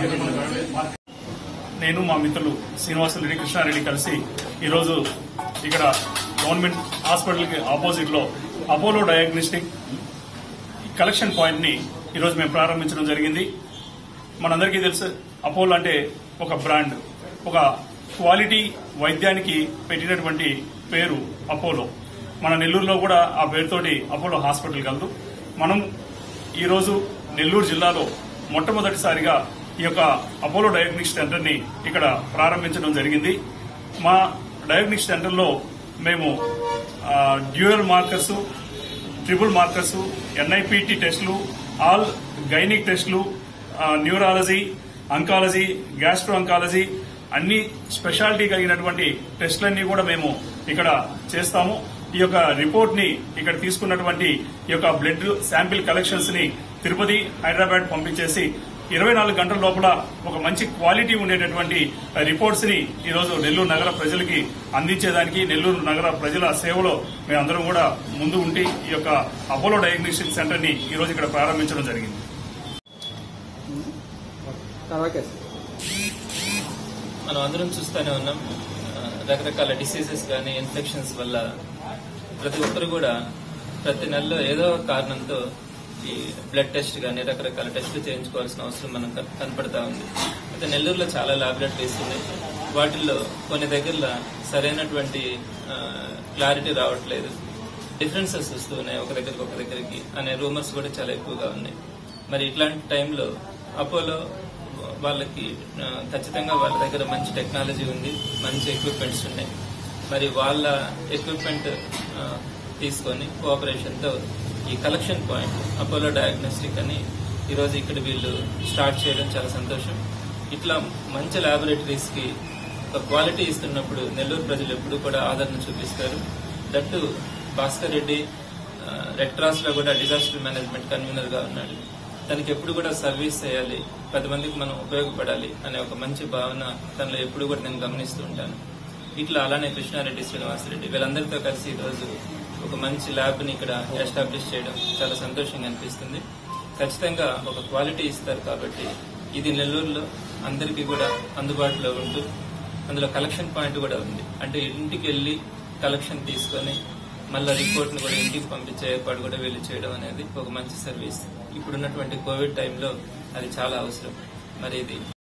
నేను మా మిత్రులు శ్రీనివాసరెడ్డి కృష్ణారెడ్డి కలిసి ఈరోజు ఇక్కడ గవర్నమెంట్ హాస్పిటల్కి ఆపోజిట్ లో అపోలో డయాగ్నోస్టిక్ కలెక్షన్ పాయింట్ ని ఈరోజు మేము ప్రారంభించడం జరిగింది మనందరికీ తెలుసు అపోలో అంటే ఒక బ్రాండ్ ఒక క్వాలిటీ వైద్యానికి పెట్టినటువంటి పేరు అపోలో మన నెల్లూరులో కూడా ఆ పేరుతోటి అపోలో హాస్పిటల్ కలదు మనం ఈరోజు నెల్లూరు జిల్లాలో మొట్టమొదటిసారిగా ఈ యొక్క అపోలో డయాగ్నిక్ సెంటర్ ని ఇక్కడ ప్రారంభించడం జరిగింది మా డయాగ్నిక్ సెంటర్ లో మేము ఆ, dual markers triple markers NIPT టెస్టులు ఆల్ గైనిక్ టెస్టులు ఆ, న్యూరాలజీ అంకాలజీ గ్యాస్ట్రో అంకాలజీ అన్ని స్పెషాలిటీ కలిగినటువంటి టెస్టులన్నీ కూడా మేము ఇక్కడ చేస్తాము ఈ యొక్క రిపోర్ట్ ని ఇక్కడ తీసుకున్నటువంటి ఈ యొక్క బ్లడ్ శాంపిల్ కలెక్షన్స్ ని తిరుపతి హైదరాబాద్ పంపించేసి ఇరవై నాలుగు గంటల లోపల ఒక మంచి క్వాలిటీ ఉండేటటువంటి రిపోర్ట్స్ ని ఈ రోజు నెల్లూరు నగర ప్రజలకి అందించేదానికి నెల్లూరు నగర ప్రజల సేవలో మేమందరం కూడా ముందు ఉండి ఈ యొక్క అపోలో డయాగ్నోస్టిక్ సెంటర్ ని ఈ రోజు ఇక్కడ ప్రారంభించడం జరిగింది ఓకే సార్ మనం అందరం చూస్తూనే ఉన్నాం ఆ, రకరకాల డిసీజెస్ కానీ ఇన్ఫెక్షన్స్ వల్ల ప్రతి ఒక్కరు కూడా ప్రతి నెలలో ఏదో ఒక కారణంతో ఈ బ్లడ్ టెస్ట్ కానీ రకరకాల టెస్టులు చేయించుకోవాల్సిన అవసరం మనం కన్- కనపడతా ఉంది అయితే నెల్లూరులో చాలా ల్యాబొరేటరీస్ ఉన్నాయి వాటిల్లో కొన్ని దగ్గరలో సరైనటువంటి క్లారిటీ రావట్లేదు డిఫరెన్సెస్ వస్తూ ఉన్నాయి ఒక దగ్గరికి ఒక దగ్గరికి అనే రూమర్స్ కూడా చాలా ఎక్కువగా ఉన్నాయి మరి ఇట్లాంటి టైంలో అపోలో వాళ్ళకి ఆ, ఖచ్చితంగా వాళ్ళ దగ్గర మంచి టెక్నాలజీ ఉంది మంచి ఎక్విప్మెంట్స్ ఉన్నాయి మరి వాళ్ళ ఎక్విప్మెంట్ ఆ, తీసుకొని కోఆపరేషన్ తో ఈ కలెక్షన్ పాయింట్ అపోలో డయాగ్నోస్టిక్ అని ఈరోజు ఇక్కడ వీళ్ళు స్టార్ట్ చేయడం చాలా సంతోషం ఇట్లా మంచి ల్యాబొరేటరీస్ కి ఒక క్వాలిటీ ఇస్తున్నప్పుడు నెల్లూరు ప్రజలు ఎప్పుడు కూడా ఆదరణ చూపిస్తారు దట్టు భాస్కర్ రెడ్డి ఆ, రెడ్ క్రాస్ లో కూడా డిజాస్టర్ మేనేజ్మెంట్ కన్వీనర్ గా ఉన్నాడు తనకి ఎప్పుడు కూడా సర్వీస్ చేయాలి పది మందికి మనం ఉపయోగపడాలి అనే ఒక మంచి భావన తనలో ఎప్పుడు కూడా నేను గమనిస్తూ ఉంటాను ఇట్లా అలానే కృష్ణారెడ్డి శ్రీనివాసరెడ్డి వీళ్ళందరితో కలిసి ఈరోజు ఒక మంచి ల్యాబ్ ని ఇక్కడ ఎస్టాబ్లిష్ చేయడం చాలా సంతోషంగా అనిపిస్తుంది ఖచ్చితంగా ఒక క్వాలిటీ ఇస్తారు కాబట్టి ఇది నెల్లూరులో అందరికీ కూడా అందుబాటులో ఉంటూ అందులో కలెక్షన్ పాయింట్ కూడా ఉంది అంటే ఇంటికి వెళ్ళి కలెక్షన్ తీసుకొని మళ్ళీ రిపోర్ట్ ని కూడా ఇంటికి పంపించే ఏర్పాటు కూడా వీళ్ళు చేయడం అనేది ఒక మంచి సర్వీస్ ఇప్పుడున్నటువంటి కోవిడ్ టైంలో అది చాలా అవసరం మరి ఇది